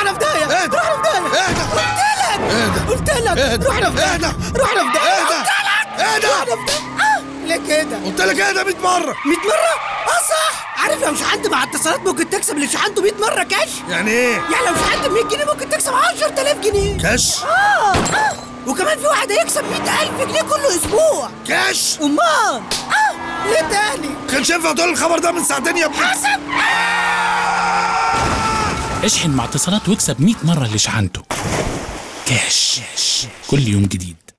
رحنا في داهيه اهدى. رحنا في داهيه اهدى. قلت لك اهدى. قلت لك اهدى. رحنا في داهيه اهدى. رحنا في داهيه اهدى. قلت لك اهدى. رحنا في داهيه آه، ليه كده قلت لك اهدى 100 مره 100 مره اه صح عارف لو شحنت مع اتصالات ممكن تكسب اللي شحنته 100 مره كاش يعني ايه يعني لو شحنت ب 100 جنيه ممكن تكسب 10000 جنيه كاش اه اه وكمان في واحد هيكسب 100000 جنيه كل اسبوع كاش امال اه ليه تاني كانش ينفع تقول الخبر ده من ساعتين يا ابني حسب اشحن مع اتصالات واكسب 100 مرة اللي شحنته كاش كل يوم جديد